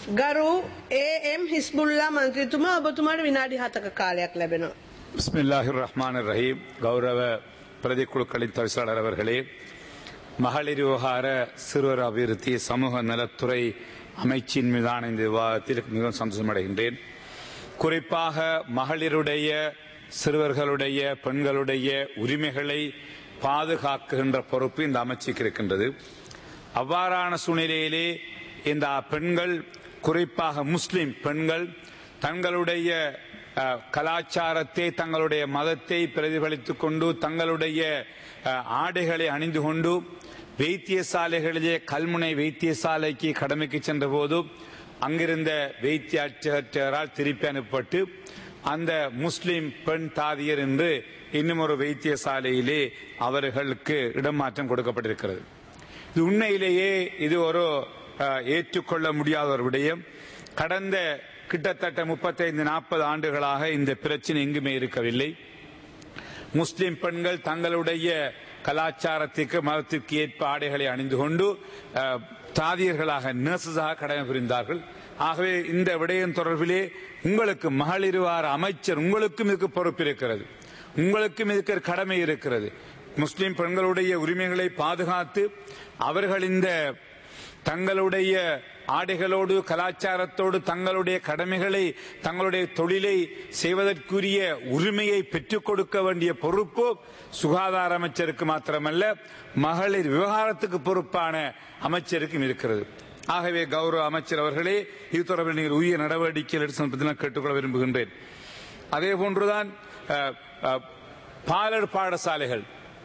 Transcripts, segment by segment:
ගරු ඒ.එම්. හිස්බුල්ලා මන්ත්‍රීතුමා ඔබතුමාට විනාඩි 7ක කාලයක් ලැබෙනවා. பிஸ்மில்லாஹிர் ரஹ்மான் ரஹீம் கௌரவ பிரதிக்குழுக்களின் தவிசாளர் அவர்களே மகளிர் விவகார சிறுவர் அபிவிருத்தி சமூக நலத்துறை அமைச்சின் மீதான இந்த விவாதத்தில் மிகவும் சந்தோஷமடைகின்றேன் குறிப்பாக மகளிருடைய சிறுவர்களுடைய பெண்களுடைய உரிமைகளை பாதுகாக்கின்ற பொறுப்பு இந்த அமைச்சுக்கு இருக்கின்றது அவ்வாறான சூழ்நிலையிலே இந்த பெண்கள் குறிப்பாக முஸ்லிம் பெண்கள் தங்களுடைய அஹ், கலாச்சாரத்தை தங்களுடைய மதத்தை பிரதிபலித்துக் கொண்டு தங்களுடைய அஹ், ஆடைகளை அணிந்து கொண்டு வைத்தியசாலைகளிலே கல்முனை வைத்தியசாலைக்கு கடமைக்கு சென்ற போது அங்கிருந்த வைத்தியாளரால் திருப்பி அனுப்பப்பட்டு அந்த முஸ்லிம் பெண் தாதியர் என்று இன்னும் ஒரு வைத்தியசாலையிலே அவர்களுக்கு இடமாற்றம் கொடுக்கப்பட்டிருக்கிறது இது உண்மையிலேயே இது ஒரு அஹ், ஏற்றுக்கொள்ள முடியாத ஒரு விடயம் கடந்த கிட்டத்தட்ட முப்பத்தைந்து நாற்பது ஆண்டுகளாக இந்த பிரச்சனை எங்குமே இருக்கவில்லை முஸ்லிம் பெண்கள் தங்களுடைய கலாச்சாரத்திற்கு மதத்திற்கு ஏற்ப ஆடைகளை அணிந்து கொண்டு அஹ், தாதியர்களாக நர்சஸாக கடமை புரிந்தார்கள் ஆகவே இந்த விடயம் தொடர்பிலே உங்களுக்கு மகளிர் வார அமைச்சர் உங்களுக்கும் இதுக்கு பொறுப்பு இருக்கிறது உங்களுக்கும் இதுக்கு கடமை இருக்கிறது முஸ்லிம் பெண்களுடைய உரிமைகளை பாதுகாத்து அவர்கள் இந்த தங்களுடைய ஆடைகளோடு கலாச்சாரத்தோடு தங்களுடைய கடமைகளை தங்களுடைய தொழிலை செய்வதற்குரிய உரிமையை பெற்றுக் கொடுக்க வேண்டிய பொறுப்பு சுகாதார அமைச்சருக்கு மாத்திரமல்ல மகளிர் விவகாரத்துக்கு பொறுப்பான அமைச்சருக்கும் இருக்கிறது ஆகவே கௌரவ அமைச்சர் அவர்களே இது தொடர்பில் நீங்கள் உரிய நடவடிக்கைகள் எடுத்து செல்வதை நான் கேட்டுக்கொள்ள விரும்புகின்றேன் அதே போன்றுதான் அஹ், அஹ், பாலர் பாடசாலைகள்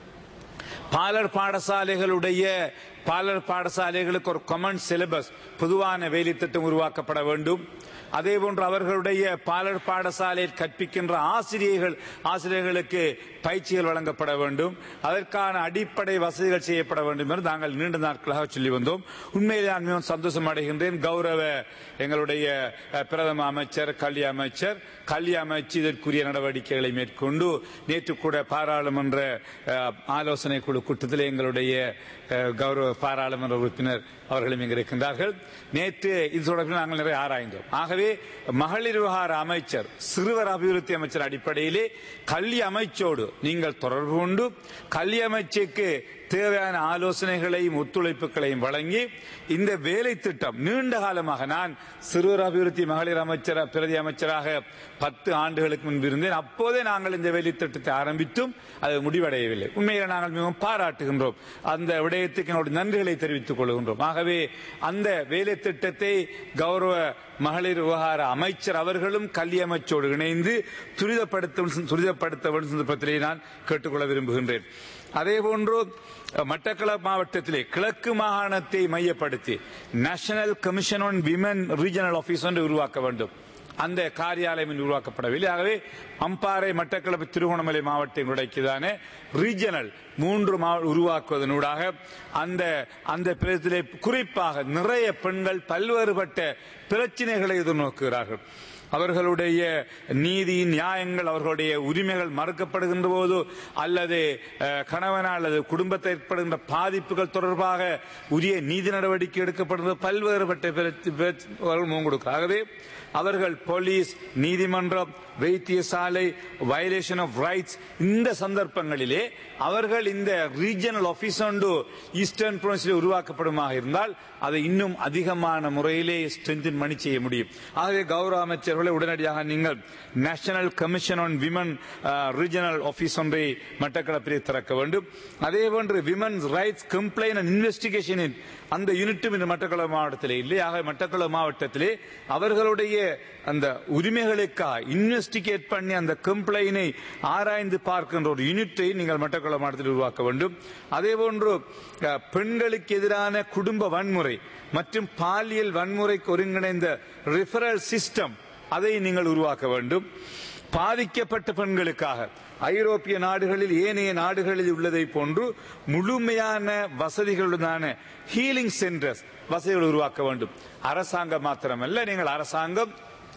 பாலர் பாடசாலைகளுடைய பாலர் பாடசாலைகளுக்கு ஒரு காமன் சிலபஸ் பொதுவான வேலைத்திட்டம் உருவாக்கப்பட வேண்டும் அதே போன்று அவர்களுடைய பாலர் பாடசாலையில் கற்பிக்கின்ற ஆசிரியர்கள் ஆசிரியர்களுக்கு பயிற்சிகள் வழங்கப்பட வேண்டும் அதற்கான அடிப்படை வசதிகள் செய்யப்பட வேண்டும் என்று நாங்கள் நீண்ட நாட்களாக சொல்லி வந்தோம் உண்மையிலே நான் மிகவும் சந்தோஷம் அடைகின்றேன் கௌரவ எங்களுடைய அஹ், பிரதம அமைச்சர் கல்வி அமைச்சர் கல்வி அமைச்சு இதற்குரிய நடவடிக்கைகளை மேற்கொண்டு நேற்று கூட பாராளுமன்ற அஹ், ஆலோசனை குழு கூட்டத்தில் எங்களுடைய அஹ், கௌரவ பாராளுமன்ற உறுப்பினர் அவர்களும் இங்கு இருக்கின்றார்கள் நேற்று இது தொடர்பில் நாங்கள் நிறைய ஆராய்ந்தோம் ஆகவே மகளிர் விவகார அமைச்சர் சிறுவர் அபிவிருத்தி அமைச்சர் அடிப்படையிலே கல்வி அமைச்சோடு நீங்கள் தொடர்பு கொண்டு கல்வி அமைச்சுக்கு தேவையான ஆலோசனைகளையும் ஒத்துழைப்புகளையும் வழங்கி இந்த வேலை திட்டம் நீண்ட காலமாக நான் சிறுவர் அபிவிருத்தி மகளிர் அமைச்சர் பிரதி அமைச்சராக பத்து ஆண்டுகளுக்கு முன்பு இருந்தேன் அப்போதே நாங்கள் இந்த வேலை திட்டத்தை ஆரம்பித்தும் அது முடிவடையவில்லை உண்மையில் நாங்கள் மிகவும் பாராட்டுகின்றோம் அந்த விடயத்துக்கு என்னுடைய நன்றிகளை தெரிவித்துக் கொள்கின்றோம் ஆகவே அந்த வேலை திட்டத்தை கௌரவ மகளிர் விவகார அமைச்சர் அவர்களும் கல்வி அமைச்சோடு இணைந்து துரிதப்படுத்த துரிதப்படுத்த வேண்டும் என்ற பத்திரிகை நான் கேட்டுக்கொள்ள விரும்புகின்றேன் அதே போன்று மட்டக்களப்பு மாவட்டத்திலே கிழக்கு மாகாணத்தை மையப்படுத்தி national commission on women regional office ஒன்று உருவாக்க வேண்டும் அந்த காரியாலயம் இன்று உருவாக்கப்படவில்லை ஆகவே அம்பாறை மட்டக்களப்பு திருகோணமலை மாவட்டம் உடைக்குதான ரீஜனல் மூன்று மாவட்ட உருவாக்குவதனூடாக அந்த அந்த பிரதேசத்திலே குறிப்பாக நிறைய பெண்கள் பல்வேறுபட்ட பிரச்சனைகளை எதிர்நோக்குகிறார்கள் அவர்களுடைய நீதி நியாயங்கள் அவர்களுடைய உரிமைகள் மறுக்கப்படுகின்ற போது அல்லது அஹ், கணவனால் அல்லது குடும்பத்தில் ஏற்படுகின்ற பாதிப்புகள் தொடர்பாக உரிய நீதி நடவடிக்கை எடுக்கப்படுகிற பல்வேறுபட்ட பிரச்ச- பிரச்ச- அவர்கள் முகம் கொடுக்கிறார். ஆகவே அவர்கள் போலீஸ் நீதிமன்றம் வைத்தியசாலை வயலேஷன் ஆஃப் ரைட்ஸ் இந்த சந்தர்ப்பங்களிலே அவர்கள் இந்த ரீஜனல் ஆபீஸ் ஒன்று ஈஸ்டர்ன் புரன்சில் உருவாக்கப்படுமாக இருந்தால் அதை இன்னும் அதிகமான முறையிலே ஸ்ட்ரென்தன் பண்ணி செய்ய முடியும் ஆகவே கௌரவ அமைச்சர்களை உடனடியாக நீங்கள் national commission on women regional office ஒன்றை மட்டக்களப்பிலே திறக்க வேண்டும் அதே போன்று விமன்ஸ் ரைட்ஸ் கம்ப்ளைண்ட் அண்ட் இன்வெஸ்டிகேஷனின் அந்த யூனிட்டும் இந்த மட்டக்களப்பு மாவட்டத்திலே இல்லை ஆக மட்டக்களப்பு மாவட்டத்திலே அவர்களுடைய அந்த உரிமைகளுக்காக இன்வெஸ்டிகேட் பண்ணி அந்த கம்ப்ளைனை ஆராய்ந்து பார்க்கின்ற ஒரு யூனிட்டை நீங்கள் மட்டக்களப்பு மாவட்டத்தில் உருவாக்க வேண்டும் அதே போன்று அஹ், பெண்களுக்கு எதிரான குடும்ப வன்முறை மற்றும் பாலியல் வன்முறைக்கு ஒருங்கிணைந்த ரிஃபரல் சிஸ்டம் அதை நீங்கள் உருவாக்க வேண்டும் பாதிக்கப்பட்ட பெண்களுக்காக ஐரோப்பிய நாடுகளில் ஏனைய நாடுகளில் உள்ளதை போன்று முழுமையான வசதிகளுடனான ஹீலிங் சென்டர்ஸ் வசதிகள் உருவாக்க வேண்டும் அரசாங்கம் மாத்திரமல்ல நீங்கள் அரசாங்கம்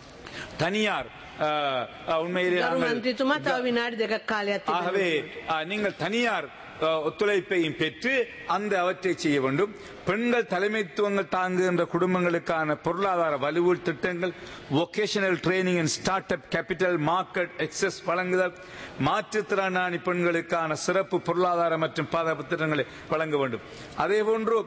தனியார் அஹ், அஹ், உண்மையிலே ගරු நாங்கள் මන්ත්‍රීතුමා තව විනාඩි දෙකක් කාලයක් ஆகவே තිබෙනවා. அஹ், நீங்கள் தனியார் அஹ், ஒத்துழைப்பையும் பெற்று அந்த அவற்றை செய்ய வேண்டும் பெண்கள் தலைமைத்துவங்கள் தாங்குகின்ற குடும்பங்களுக்கான பொருளாதார வலுவூல் திட்டங்கள் vocational training and start up capital market access வழங்குதல் மாற்றுத்திறனாளி பெண்களுக்கான சிறப்பு பொருளாதார மற்றும் பாதுகாப்பு திட்டங்களை வழங்க வேண்டும் அதே போன்று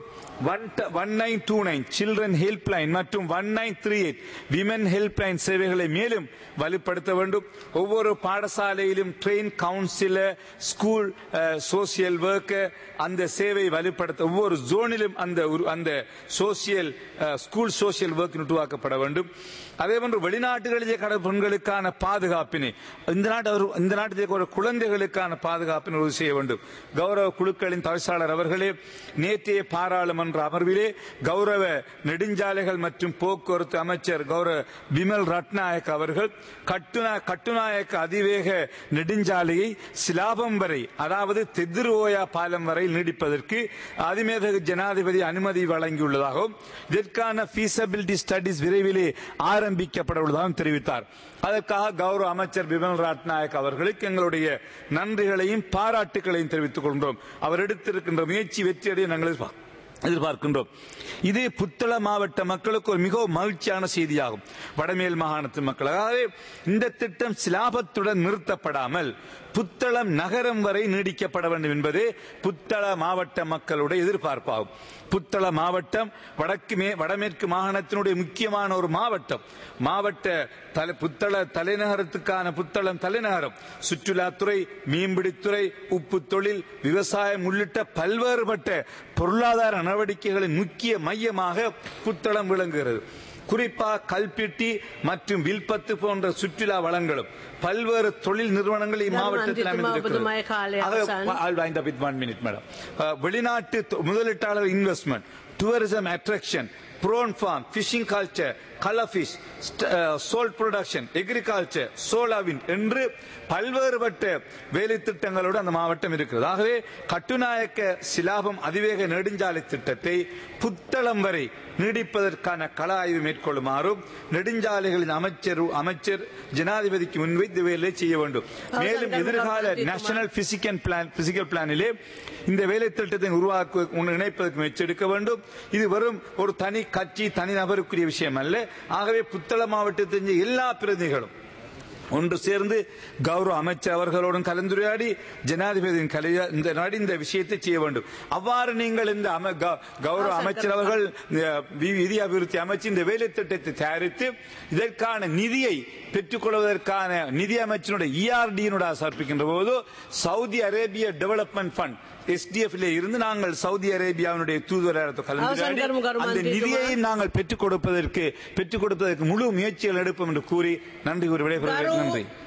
one nine two nine children help line மற்றும் one nine three eight women help line சேவைகளை மேலும் வலுப்படுத்த வேண்டும் ஒவ்வொரு பாடசாலையிலும் train counsellor school social worker அந்த சேவை வலுப்படுத்த ஒவ்வொரு ஜோனிலும் அந்த உரு- அந்த சோசியல் ஸ்கூல் சோசியல் ஒர்க் உருவாக்கப்பட வேண்டும் அதே போன்று வெளிநாட்டுகளிலே கடை பெண்களுக்கான பாதுகாப்பினை இந்த நாட்டு அவர்- இந்த நாட்டிலே ஒரு குழந்தைகளுக்கான பாதுகாப்பினை உறுதி செய்ய வேண்டும் கௌரவ குழுக்களின் தவிசாளர் அவர்களே நேற்றைய பாராளுமன்ற அமர்விலே கௌரவ நெடுஞ்சாலைகள் மற்றும் போக்குவரத்து அமைச்சர் கௌரவ பிமல் ரட்நாயக் அவர்கள் கட்டுநா கட்டுநாயக்க அதிவேக நெடுஞ்சாலையை சிலாபம் வரை அதாவது தெதிர்ஓயா பாலம் வரை நீடிப்பதற்கு அதிமேதக ஜனாதிபதி அனுமதி வழங்கியுள்ளதாகவும் இதற்கான feasibility ஸ்டடிஸ் விரைவிலே ஆரம்பிக்கப்பட உள்ளதாகவும் தெரிவித்தார் அதற்காக கௌரவ அமைச்சர் பிமல் ராட்நாயக் அவர்களுக்கு எங்களுடைய நன்றிகளையும் பாராட்டுகளையும் தெரிவித்துக் கொள்கிறோம் அவர் எடுத்திருக்கின்ற முயற்சி வெற்றியடைய நாங்கள் எதிர்பார்க்கிறோம் எதிர்பார்க்கின்றோம் இது புத்தள மாவட்ட மக்களுக்கு ஒரு மிகவும் மகிழ்ச்சியான செய்தியாகும் வடமேல் மாகாணத்து மக்கள் அதாவது இந்த திட்டம் சிலாபத்துடன் நிறுத்தப்படாமல் புத்தளம் நகரம் வரை நீடிக்கப்பட வேண்டும் என்பதே புத்தள மாவட்ட மக்களுடைய எதிர்பார்ப்பாகும் புத்தள மாவட்டம் வடக்கு மே வடமேற்கு மாகாணத்தினுடைய முக்கியமான ஒரு மாவட்டம் மாவட்ட தலை புத்தள தலைநகரத்துக்கான புத்தளம் தலைநகரம் சுற்றுலாத்துறை மீன்பிடித்துறை உப்பு தொழில் விவசாயம் உள்ளிட்ட பல்வேறுபட்ட பொருளாதார நடவடிக்கைகளின் முக்கிய மையமாக புத்தளம் விளங்குகிறது குறிப்பாக கல்பிட்டி மற்றும் வில்பத்து போன்ற சுற்றுலா வளங்களும் பல்வேறு தொழில் நிறுவனங்கள் இம்மாவட்டத்தில் தர்ம அமைந்திருக்கிறது அஞ்சுத்துமா காலை ஆக, அவசானம். I'll wind up with one minute, madam. Uh, வெளிநாட்டு தொ- முதலீட்டாளர் investment tourism attraction prawn farm fishing culture colour fish சோல் ப்ரொடக்ஷன் எக்ரிகல்ச்சர் சோலாவின் என்று பல்வேறுபட்ட வேலை திட்டங்களோடு அந்த மாவட்டம் இருக்கிறது ஆகவே கட்டுநாயக்க சிலாபம் அதிவேக நெடுஞ்சாலை திட்டத்தை புத்தளம் வரை நீடிப்பதற்கான கள ஆய்வு மேற்கொள்ளுமாறும் நெடுஞ்சாலைகளின் அமைச்சர் அமைச்சர் ஜனாதிபதிக்கு முன்வைத்து வேலை செய்ய வேண்டும் மேலும் எதிர்கால நேஷனல் பிசிக்கல் பிளான் பிசிக்கல் பிளானிலே இந்த வேலை திட்டத்தை உருவாக்க இணைப்பதற்கு முயற்சி எடுக்க வேண்டும் இது வெறும் ஒரு தனி கட்சி தனி நபருக்குரிய விஷயம் அல்ல ஆகவே புத்தள மாவட்டத்தை சேர்ந்த எல்லா பிரதிநிதிகளும் ஒன்று சேர்ந்து கௌரவ அமைச்சர் அவர்களோடும் கலந்துரையாடி ஜனாதிபதியின் கலைய இந்த நாடு இந்த விஷயத்தை செய்ய வேண்டும் அவ்வாறு நீங்கள் இந்த அம- கௌ- கௌரவ அமைச்சர் அவர்கள் இந்த வி- நிதி அபிவிருத்தி அமைச்சு இந்த வேலை திட்டத்தை தயாரித்து இதற்கான நிதியை பெற்றுக்கொள்வதற்கான நிதி அமைச்சனுடைய இஆர்டியினுடைய சமர்ப்பிக்கின்ற போது சவுதி அரேபிய டெவலப்மெண்ட் ஃபண்ட் எஸ்டிஎஃப் இருந்து நாங்கள் சவுதி அரேபியாவினுடைய தூதுவரத்தை கலந்துரையாடி அவசரம் கரும் கரும் அந்த மந்திரி நிதியை நாங்கள் பெற்றுக் கொடுப்பதற்கு பெற்றுக் கொடுப்பதற்கு முழு முயற்சிகள் எடுப்போம் என்று கூறி நன்றி கூறி விடைபெறுகிறேன் கரு- நன்றி